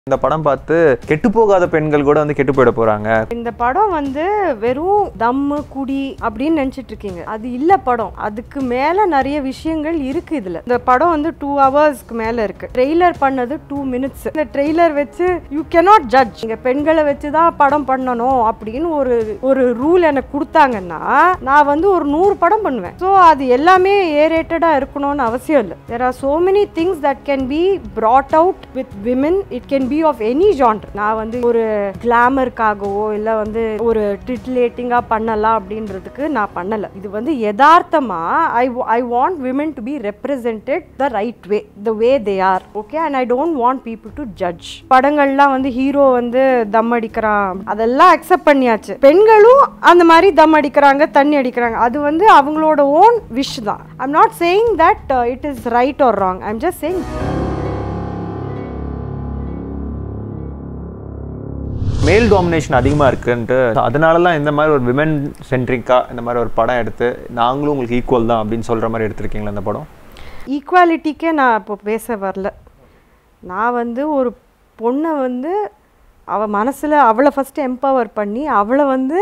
இந்த படம் பார்த்து கெட்டு போகாத பெண்கள் கூட வந்து கெட்டு போயிட போறாங்க இந்த படம் வந்து வெறும் தம்மு குடி அப்படின்னு நினைச்சிட்டு இருக்கீங்க அது இல்ல படம் அதுக்கு மேல நிறைய விஷயங்கள் இருக்கு இதுல இந்த படம் வந்து டூ ஹவர்ஸ்க்கு மேல இருக்கு ட்ரெய்லர் பண்ணது டூ மினிட்ஸ் இந்த ட்ரெய்லர் வச்சு யூ cannot ஜட்ஜ் இங்க பெண்களை வச்சு தான் படம் பண்ணணும் அப்படின்னு ஒரு ஒரு ரூல் எனக்கு கொடுத்தாங்கன்னா நான் வந்து ஒரு நூறு படம் பண்ணுவேன் ஸோ அது எல்லாமே ஏரேட்டடா இருக்கணும்னு அவசியம் இல்லை there are so many things that can be brought out with women it can be of any genre நான் வந்து ஒரு கிளாமருக்காகவோ இல்லை வந்து ஒரு டிட்லேட்டிங்காக பண்ணலாம் அப்படின்றதுக்கு நான் பண்ணலை இது வந்து யதார்த்தமா I I want women to be represented the right way the way they are okay and I don't want people to judge படங்கள்லாம் வந்து ஹீரோ வந்து தம் அடிக்கிறான் அதெல்லாம் அக்செப்ட் பண்ணியாச்சு பெண்களும் அந்த மாதிரி தம் அடிக்கிறாங்க தண்ணி அடிக்கிறாங்க அது வந்து அவங்களோட ஓன் விஷ் தான் I'm not saying that it is right or wrong I'm just saying male domination அதிகமா இருக்குன்ட்டு அதனாலலாம் இந்த மாதிரி ஒரு விமன் சென்ட்ரிக்கா இந்த மாதிரி ஒரு படம் எடுத்து நாங்களும் உங்களுக்கு ஈக்குவல் தான் அப்படின்னு சொல்ற மாதிரி எடுத்திருக்கீங்களா இந்த படம் ஈக்குவாலிட்டிக்கே நான் இப்போ பேச வரல நான் வந்து ஒரு பொண்ணை வந்து அவள் மனசில் அவளை ஃபஸ்ட்டு எம்பவர் பண்ணி அவளை வந்து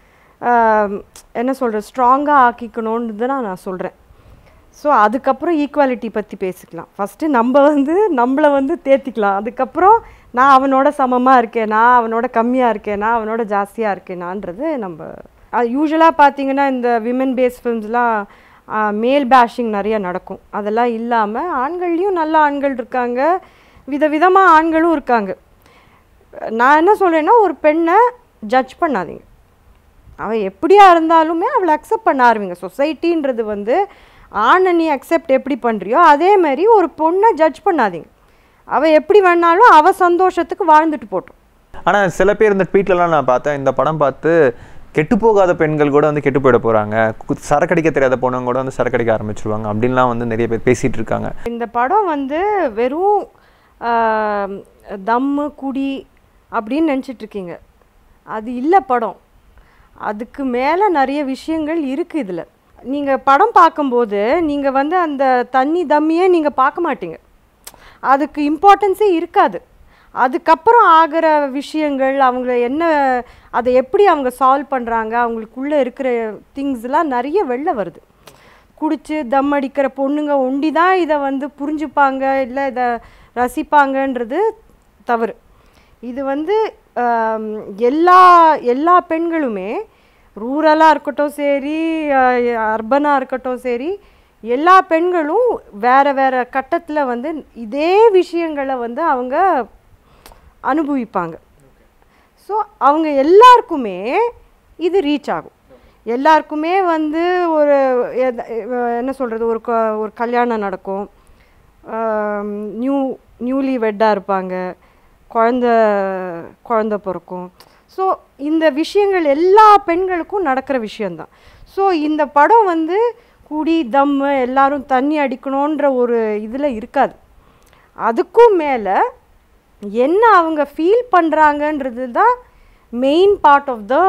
ஆம், என்ன சொல்கிறது ஸ்ட்ராங்காக ஆக்கிக்கணுன்றது தான் நான் சொல்கிறேன் ஸோ அதுக்கப்புறம் ஈக்குவாலிட்டி பற்றி பேசிக்கலாம் ஃபஸ்ட்டு நம்ம வந்து நம்மளை வந்து தேத்திக்கலாம் அதுக்கப்புறம் நான் அவனோட சமமாக இருக்கேனா அவனோட கம்மியாக இருக்கேனா அவனோட ஜாஸ்தியாக இருக்கேனான்றது நம்ம யூஸ்வலாக பார்த்தீங்கன்னா இந்த விமன் பேஸ் ஃபிலிம்ஸ்லாம் மேல் பேஷிங் நிறைய நடக்கும் அதெல்லாம் இல்லாமல் ஆண்கள்லேயும் நல்ல ஆண்கள் இருக்காங்க விதவிதமாக ஆண்களும் இருக்காங்க நான் என்ன சொல்கிறேன்னா ஒரு பெண்ணை ஜட்ஜ் பண்ணாதீங்க அவள் எப்படியா இருந்தாலுமே அவளை அக்செப்ட் பண்ண ஆரம்பிங்க சொசைட்டின்றது வந்து ஆணை நீ அக்செப்ட் எப்படி பண்ணுறியோ அதே மாதிரி ஒரு பொண்ணை ஜட்ஜ் பண்ணாதீங்க அவள் எப்படி வேணாலும் அவள் சந்தோஷத்துக்கு வாழ்ந்துட்டு போட்டோம் ஆனா சில பேர் இந்த ட்வீட்லலாம் நான் பார்த்தேன் இந்த படம் பார்த்து கெட்டு போகாத பெண்கள் கூட வந்து கெட்டு போயிட போறாங்க கு- சரக்கடிக்க தெரியாத பொண்ணுங்க கூட வந்து சரக்கடிக்க ஆரம்பிச்சிருவாங்க அப்படின்லாம் வந்து நிறைய பேர் பேசிட்டு இருக்காங்க இந்த படம் வந்து வெறும் ஆம், தம்மு குடி அப்படின்னு நினச்சிட்டு இருக்கீங்க அது இல்லை படம் அதுக்கு மேலே நிறைய விஷயங்கள் இருக்குது இதில் நீங்கள் படம் பார்க்கும்போது நீங்கள் வந்து அந்த தண்ணி தம்மியே நீங்கள் பார்க்க மாட்டீங்க அதுக்கு இம்பார்ட்டன்ஸே இருக்காது அதுக்கப்புறம் ஆகிற விஷயங்கள் அவங்கள என்ன அதை எப்படி அவங்க சால்வ் பண்ணுறாங்க அவங்களுக்குள்ளே இருக்கிற திங்ஸ்லாம் நிறைய வெளில வருது குடிச்சு தம் அடிக்கிற பொண்ணுங்க ஒண்டி தான் இதை வந்து புரிஞ்சுப்பாங்க இல்லை இதை ரசிப்பாங்கன்றது தவறு இது வந்து ஆம், எல்லா எல்லா பெண்களுமே ரூரலாக இருக்கட்டும் சரி அர்பனாக இருக்கட்டும் சரி எல்லா பெண்களும் வேற வேற கட்டத்தில் வந்து இதே விஷயங்களை வந்து அவங்க அனுபவிப்பாங்க ஸோ அவங்க எல்லாருக்குமே இது ரீச் ஆகும் எல்லாருக்குமே வந்து ஒரு எத- அஹ் என்ன சொல்கிறது ஒரு க- ஒரு கல்யாணம் நடக்கும் நியூ நியூலி வெட்டாக இருப்பாங்க குழந்த குழந்த பிறக்கும் ஸோ இந்த விஷயங்கள் எல்லா பெண்களுக்கும் நடக்கிற விஷயந்தான் ஸோ இந்த படம் வந்து குடி தம்மு எல்லாரும் தண்ணி அடிக்கணுன்ற ஒரு இதில் இருக்காது அதுக்கும் மேலே என்ன அவங்க ஃபீல் பண்ணுறாங்கன்றது தான் main part of the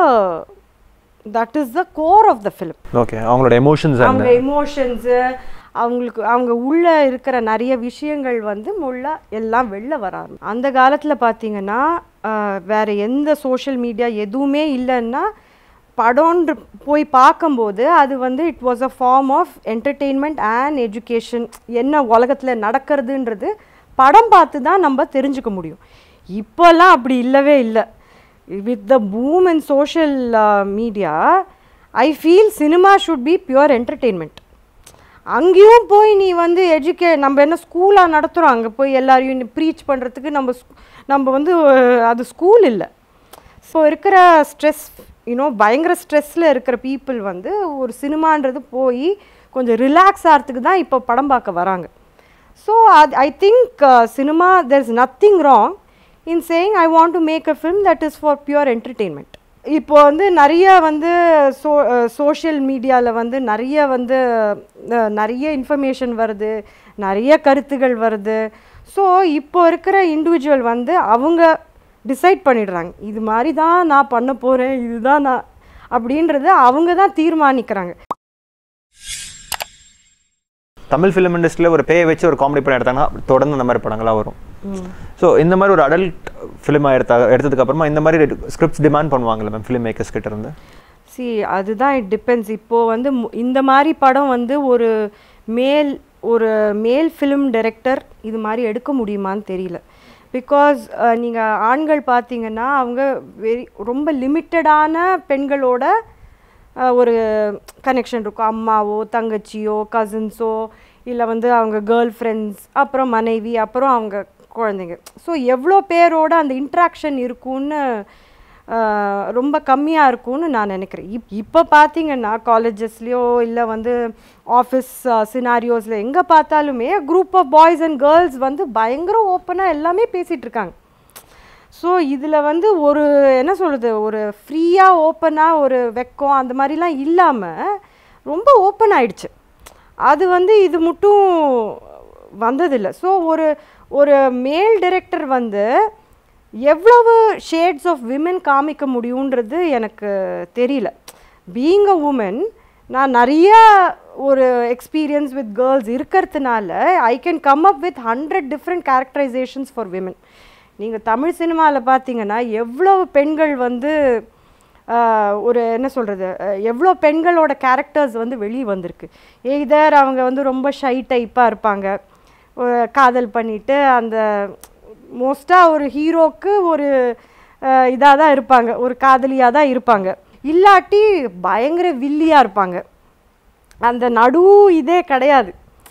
that is the core of the film okay அவங்களோட எமோஷன்ஸ் அவங்க எமோஷன்ஸு அவங்களுக்கு அவங்க உள்ள இருக்கிற நிறைய விஷயங்கள் வந்து முள்ள எல்லாம் வெளில வர ஆரம்பி- அந்த காலத்தில் பார்த்தீங்கன்னா ஆஹ், வேற எந்த சோஷியல் மீடியா எதுவுமே இல்லைன்னா படம்ன்று போய் பார்க்கும்போது அது வந்து it was a form of entertainment and education என்ன உலகத்தில் நடக்கிறதுன்றது படம் பார்த்து தான் நம்ம தெரிஞ்சுக்க முடியும் இப்போல்லாம் அப்படி இல்லவே இல்லை with the boom and social media I feel cinema should be pure entertainment அங்கேயும் போய் நீ வந்து எஜுகே நம்ம என்ன ஸ்கூலாக நடத்துகிறோம் அங்கே போய் எல்லாரையும் ப்ரீச் பண்ணுறதுக்கு நம்ம ஸ்- நம்ம வந்து அஹ், அது ஸ்கூல் இல்லை ஸோ இருக்கிற ஸ்ட்ரெஸ் யூனோ பயங்கர ஸ்ட்ரெஸ்ஸில் இருக்கிற பீப்புள் வந்து ஒரு சினிமான்றது போய் கொஞ்சம் ரிலாக்ஸ் ஆகிறதுக்கு தான் இப்போ படம் பார்க்க வராங்க ஸோ அது I think cinema there is nothing wrong in saying I want to make a film that is for pure entertainment இப்போ வந்து நிறைய வந்து சோ சோஷியல் மீடியாவில் வந்து நிறைய வந்து அஹ், நிறைய இன்ஃபர்மேஷன் வருது நிறைய கருத்துகள் வருது ஸோ இப்போ இருக்கிற இண்டிவிஜுவல் வந்து அவங்க டிசைட் பண்ணிடுறாங்க இது மாதிரி தான் நான் பண்ண போகிறேன் இதுதான் நான் அப்படின்றத அவங்க தான் தீர்மானிக்கிறாங்க தமிழ் ஃபிலிம் இண்டஸ்ட்ரியில் ஒரு பேயை வச்சு ஒரு காமெடி படம் எடுத்தாங்கன்னா தொடர்ந்து அந்த மாதிரி படங்களாக வரும் ஸோ இந்த மாதிரி ஒரு அடல்ட் ஃபிலிமாக எடுத்தா எடுத்ததுக்கு அப்புறமா இந்த மாதிரி ஸ்கிரிப்ட்ஸ் டிமாண்ட் பண்ணுவாங்கல்ல மேம் ஃபிலிம் மேக்கர்ஸ் கிட்ட இருந்து சி அதுதான் இட் டிபெண்ட்ஸ் இப்போது வந்து மு- இந்த மாதிரி படம் வந்து ஒரு மேல் ஒரு மேல் ஃபிலிம் டைரக்டர் இது மாதிரி எடுக்க முடியுமான்னு தெரியல பிகாஸ் நீங்கள் ஆண்கள் பார்த்தீங்கன்னா அவங்க வெரி ரொம்ப லிமிட்டடான பெண்களோட அஹ், ஒரு கனெக்ஷன் இருக்கும் அம்மாவோ தங்கச்சியோ கசின்ஸோ இல்லை வந்து அவங்க கேர்ள் ஃப்ரெண்ட்ஸ் அப்புறம் மனைவி அப்புறம் அவங்க குழந்தைங்க ஸோ எவ்வளோ பேரோட அந்த இன்ட்ராக்ஷன் இருக்கும்னு ஆஹ் ரொம்ப கம்மியாக இருக்கும்னு நான் நினைக்கிறேன் இப் இப்போ பார்த்தீங்கன்னா காலேஜஸ்லேயோ இல்லை வந்து ஆஃபீஸ் சினாரியோஸில் எங்கே பார்த்தாலுமே group of boys and girls வந்து பயங்கர ஓப்பனாக எல்லாமே பேசிகிட்டு இருக்காங்க ஸோ இதில் வந்து ஒரு என்ன சொல்கிறது ஒரு ஃப்ரீயாக ஓப்பனாக ஒரு வெக்கம் அந்த மாதிரிலாம் இல்லாமல் ரொம்ப ஓப்பன் ஆயிடுச்சு அது வந்து இது மட்டும் வந்ததில்லை ஸோ ஒரு ஒரு மேல் டைரக்டர் வந்து எவ்வளவு ஷேட்ஸ் ஆஃப் விமன் காமிக்க முடியுன்றது எனக்கு தெரியல பீயிங் அ உமன் நான் நிறைய ஒரு எக்ஸ்பீரியன்ஸ் வித் கேர்ள்ஸ் இருக்கிறதுனால I can come up with hundred different characterisations for women நீங்கள் தமிழ் சினிமாவில் பார்த்தீங்கன்னா எவ்வளவு பெண்கள் வந்து ஆஹ், ஒரு என்ன சொல்கிறது எவ்வளோ பெண்களோட கேரக்டர்ஸ் வந்து வெளியே வந்திருக்கு எய்தர் அவங்க வந்து ரொம்ப ஷை டைப்பாக இருப்பாங்க ஒரு காதல் பண்ணிட்டு அந்த மோஸ்ட்டாக ஒரு ஹீரோக்கு ஒரு இதாக தான் இருப்பாங்க ஒரு காதலியாக தான் இருப்பாங்க இல்லாட்டி பயங்கர வில்லியாக இருப்பாங்க அந்த நடு இதே கிடையாது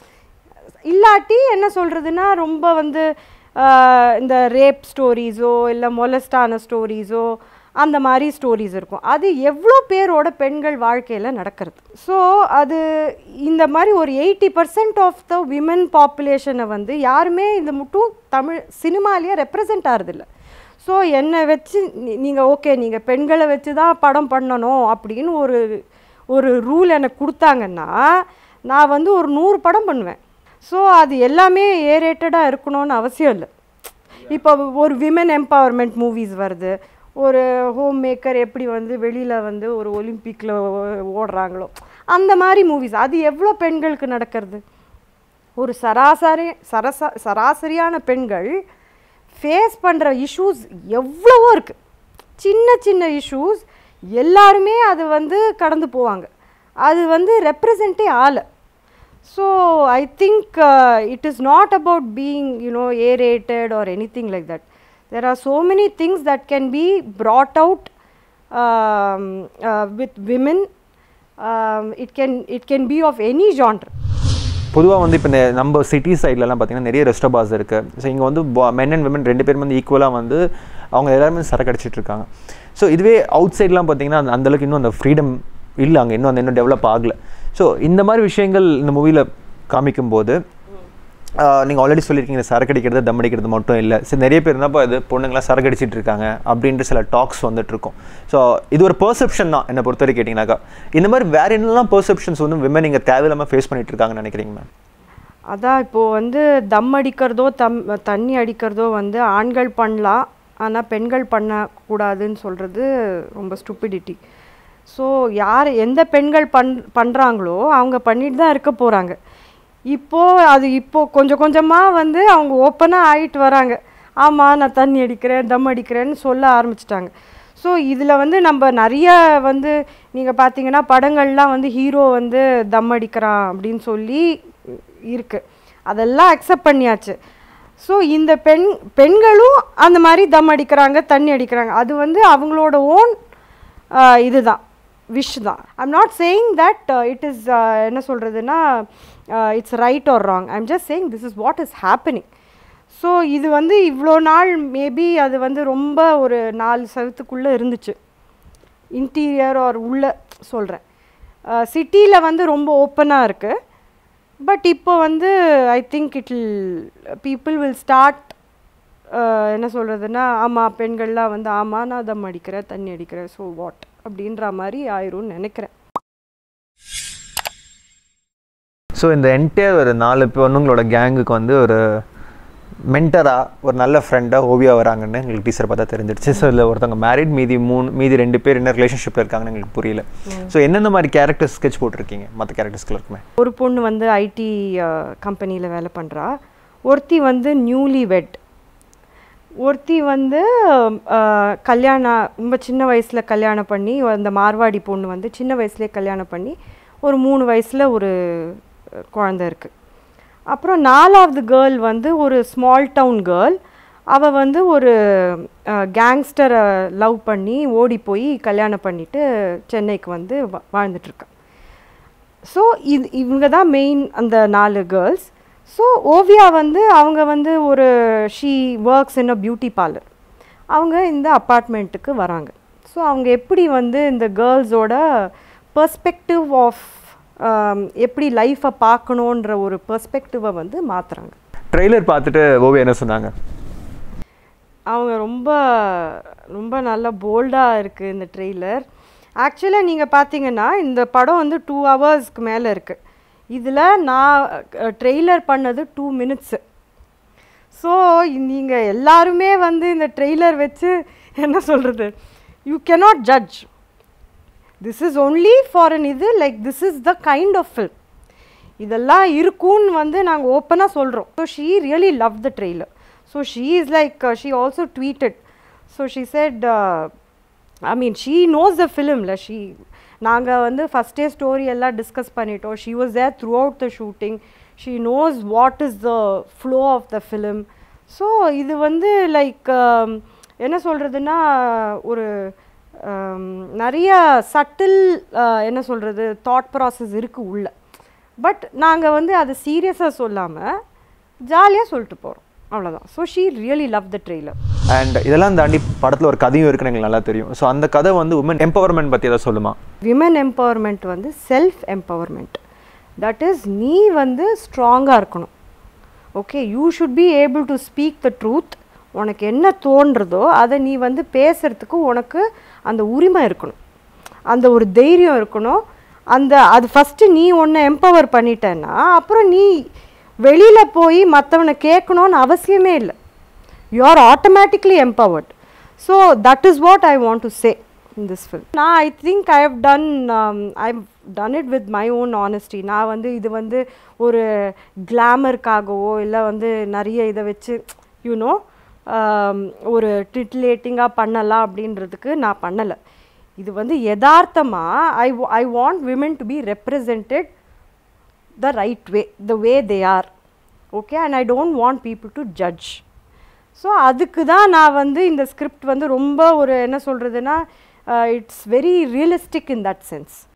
இல்லாட்டி என்ன சொல்கிறதுனா ரொம்ப வந்து ஆஹ், இந்த ரேப் ஸ்டோரிஸோ இல்லை மொலஸ்டான ஸ்டோரிஸோ அந்த மாதிரி ஸ்டோரிஸ் இருக்கும் அது எவ்வளோ பேரோட பெண்கள் வாழ்க்கையில் நடக்கிறது ஸோ அது இந்த மாதிரி ஒரு eighty percent of the women பாப்புலேஷனை வந்து யாருமே இந்த மட்டும் தமிழ் சினிமாலேயே ரெப்ரசன்ட் ஆகிறதில்ல ஸோ என்னை வச்சு நீங்கள் ஓகே நீங்கள் பெண்களை வச்சு தான் படம் பண்ணணும் அப்படின்னு ஒரு ஒரு ரூல் எனக்கு கொடுத்தாங்கன்னா நான் வந்து ஒரு நூறு படம் பண்ணுவேன் ஸோ அது எல்லாமே ஏரேட்டடாக இருக்கணும்னு அவசியம் இல்லை இப்போ ஒரு விமன் எம்பவர்மெண்ட் மூவிஸ் வருது ஒரு ஹோம் மேக்கர் எப்படி வந்து வெளியில் வந்து ஒரு ஒலிம்பிக்கில் ஓடுறாங்களோ அந்த மாதிரி மூவிஸ் அது எவ்வளோ பெண்களுக்கு நடக்கிறது ஒரு சராசரி சரசா சராசரியான பெண்கள் ஃபேஸ் பண்ணுற இஷ்யூஸ் எவ்வளவோ இருக்குது சின்ன சின்ன இஷ்யூஸ் எல்லாருமே அது வந்து கடந்து போவாங்க அது வந்து ரெப்ரசன்ட்டே ஆலை so I think it is not about being you know A rated or any thing like that there are so many things that can be brought out with women it can it can be of any genre பொதுவாக வந்து இப்போ இந்த நம்ம city சைட்லலாம் பார்த்தீங்கன்னா நிறைய resto parse இருக்குது so இங்கே வந்து மென் அண்ட் விமன் ரெண்டு பேரும் வந்து ஈக்குவலாக வந்து அவங்க எல்லாருமே சரக்கு அடிச்சிட்டு இருக்காங்க ஸோ இதுவே அவுட் சைட்லாம் பார்த்தீங்கன்னா அந்த அந்தளவுக்கு இன்னும் அந்த ஃப்ரீடம் இல்லை அங்கே இன்னும் அந்த இன்னும் டெவலப் ஆகலை ஸோ இந்த மாதிரி விஷயங்கள் இந்த மூவியில் காமிக்கும்போது நீங்கள் ஆல்ரெடி சொல்லியிருக்கீங்க இந்த சரக்கு அடிக்கிறது தம் அடிக்கிறது மட்டும் இல்லை சரி நிறைய பேர் என்னப்பா இது பொண்ணுங்களாம் சரக்கு அடிச்சிட்டு இருக்காங்க அப்படின்ட்டு சில டாக்ஸ் வந்துட்டு இருக்கும் ஸோ இது ஒரு பெர்செப்ஷன் தான் என்னை பொறுத்த வரைக்கும் கேட்டிங்கனாக்கா இந்த மாதிரி வேற என்னெல்லாம் பெர்செப்ஷன்ஸ் வந்து விமன் இங்கே தேவையில்லாமல் ஃபேஸ் பண்ணிட்டு இருக்காங்கன்னு நினைக்கிறீங்க மேம் அதான் இப்போது வந்து தம் அடிக்கிறதோ தம் தண்ணி அடிக்கிறதோ வந்து ஆண்கள் பண்ணலாம் ஆனால் பெண்கள் பண்ணக்கூடாதுன்னு சொல்கிறது ரொம்ப ஸ்டூப்பிடிட்டி ஸோ யார் எந்த பெண்கள் பண் பண்ணுறாங்களோ அவங்க பண்ணிட்டு தான் இருக்க போகிறாங்க இப்போது அது இப்போது கொஞ்சம் கொஞ்சமாக வந்து அவங்க ஓப்பனாக ஆகிட்டு வராங்க ஆமாம் நான் தண்ணி அடிக்கிறேன் தம் அடிக்கிறேன்னு சொல்ல ஆரம்பிச்சிட்டாங்க ஸோ இதில் வந்து நம்ம நிறைய வந்து நீங்கள் பார்த்தீங்கன்னா படங்கள்லாம் வந்து ஹீரோ வந்து தம் அடிக்கிறான் அப்படின்னு சொல்லி இருக்கு அதெல்லாம் அக்செப்ட் பண்ணியாச்சு ஸோ இந்த பெண் பெண்களும் அந்த மாதிரி தம் அடிக்கிறாங்க தண்ணி அடிக்கிறாங்க அது வந்து அவங்களோட ஓன் இதுதான் விஷ் தான் I'm not saying that it is என்ன சொல்கிறதுனா it's right or wrong I'm just saying this is what is happening so இது வந்து இவ்வளோ நாள் மேபி அது வந்து ரொம்ப ஒரு நாலு சதத்துக்குள்ளே இருந்துச்சு இன்டீரியர் ஆர் உள்ள சொல்கிறேன் சிட்டியில் வந்து ரொம்ப ஓப்பனாக இருக்குது பட் இப்போ வந்து I think it people will start என்ன சொல்கிறதுனா ஆமாம் பெண்கள்லாம் வந்து ஆமாம் நான் தம் அடிக்கிறேன் தண்ணி அடிக்கிறேன் ஸோ வாட் அப்படின்ற மாதிரி ஆயிரும்னு நினைக்கிறேன் ஸோ இந்த என்டையர் ஒரு நாலு பொண்ணுங்களோட கேங்குக்கு வந்து ஒரு மென்டராக ஒரு நல்ல ஃப்ரெண்டாக ஓவியா வராங்கன்னு எங்களுக்கு டீச்சர் பார்த்தா தெரிஞ்சிடுச்சு ஸோ இதில் ஒருத்தவங்க மேரிட் மீதி மூணு மீதி ரெண்டு பேர் என்ன ரிலேஷன்ஷிப்பில் இருக்காங்கன்னு எங்களுக்கு புரியல ஸோ என்னென்ன மாதிரி கேரக்டர் ஸ்கெட்ச் போட்டிருக்கீங்க மற்ற கேரக்டர்ஸ்க்கு இருக்குமே ஒரு பொண்ணு வந்து ஐடி கம்பெனியில் வேலை பண்ணுறா ஒருத்தி வந்து நியூலி வெட் ஒருத்தி வந்து அஹ், கல்யாணம் ரொம்ப சின்ன வயசில் கல்யாணம் பண்ணி அந்த மார்வாடி பொண்ணு வந்து சின்ன வயசுலேயே கல்யாணம் பண்ணி ஒரு மூணு வயசில் ஒரு அஹ், குழந்தை இருக்குது அப்புறம் நாலாவது கேர்ள் வந்து ஒரு ஸ்மால் டவுன் கேர்ள் அவள் வந்து ஒரு கேங்ஸ்டரை லவ் பண்ணி ஓடி போய் கல்யாணம் பண்ணிட்டு சென்னைக்கு வந்து வா- வாழ்ந்துட்டுருக்கா ஸோ இது இவங்க தான் மெயின் அந்த நாலு கேர்ள்ஸ் ஸோ ஓவியா வந்து அவங்க வந்து ஒரு she works in a beauty parlour அவங்க இந்த அப்பார்ட்மெண்ட்டுக்கு வராங்க ஸோ அவங்க எப்படி வந்து இந்த கேர்ள்ஸோட பெர்ஸ்பெக்டிவ் ஆஃப் எப்படி லைஃப்பை பார்க்கணுன்ற ஒரு பெர்ஸ்பெக்டிவை வந்து மாற்றுறாங்க ட்ரெய்லர் பார்த்துட்டு ஓவியா என்ன சொன்னாங்க அவங்க ரொம்ப ரொம்ப நல்லா போல்டாக இருக்குது இந்த ட்ரெய்லர் ஆக்சுவலாக நீங்கள் பார்த்தீங்கன்னா இந்த படம் வந்து டூ ஹவர்ஸ்க்கு மேலே இருக்குது இதில் நான் ட்ரெய்லர் பண்ணது டூ மினிட்ஸு ஸோ நீங்கள் எல்லாருமே வந்து இந்த ட்ரெய்லர் வச்சு என்ன சொல்கிறது you cannot judge this is only for an இது like this is the kind of film இதெல்லாம் இருக்கும்னு வந்து நாங்கள் ஓப்பனாக சொல்கிறோம் so she really love the trailer so she is like she also tweeted so she said I mean she knows the ஃபிலிமில் she நாங்கள் வந்து ஃபஸ்ட்டே ஸ்டோரி எல்லாம் டிஸ்கஸ் பண்ணிட்டோம் she was there throughout the shooting she knows what is the flow of the film so இது வந்து like என்ன சொல்கிறதுன்னா ஒரு um, நிறைய சட்டில் என்ன சொல்கிறது தாட் ப்ராசஸ் இருக்குது உள்ள பட் நாங்கள் வந்து அதை சீரியஸாக சொல்லாமல் ஜாலியாக சொல்லிட்டு போகிறோம் அவ்வளோதான் so she really love the trailer and இதெல்லாம் தாண்டி படத்தில் ஒரு கதையும் இருக்குன்னு எங்களுக்கு நல்லா தெரியும் ஸோ அந்த கதை வந்து உமன் எம்பவர்மெண்ட் பற்றி ஏதாவது சொல்லுமா விமன் எம்பவர்மெண்ட் வந்து செல்ஃப் எம்பவர்மெண்ட் தட் இஸ் நீ வந்து ஸ்ட்ராங்காக இருக்கணும் okay you should be able to speak the truth உனக்கு என்ன தோன்றதோ அதை நீ வந்து பேசுகிறதுக்கு உனக்கு அந்த உரிமை இருக்கணும் அந்த ஒரு தைரியம் இருக்கணும் அந்த அது ஃபஸ்ட்டு நீ ஒன்றை எம்பவர் பண்ணிட்டேன்னா அப்புறம் நீ வெளியில் போய் மற்றவனை கேட்கணும்னு அவசியமே இல்லை you are automatically empowered so that is what I want to say in this film நான் I think I have done I done it with my own honesty நான் வந்து இது வந்து ஒரு கிளாமருக்காகவோ இல்லை வந்து நிறைய இதை வச்சு யூனோ ஒரு டிட்லேட்டிங்காக பண்ணலாம் அப்படின்றதுக்கு நான் பண்ணலை இது வந்து யதார்த்தமாக I I want women to be represented the right way the way they are okay and I don't want people to judge so அதுக்கு தான் நான் வந்து இந்த ஸ்கிரிப்ட் வந்து ரொம்ப ஒரு என்ன சொல்கிறதுனா it's very realistic in that sense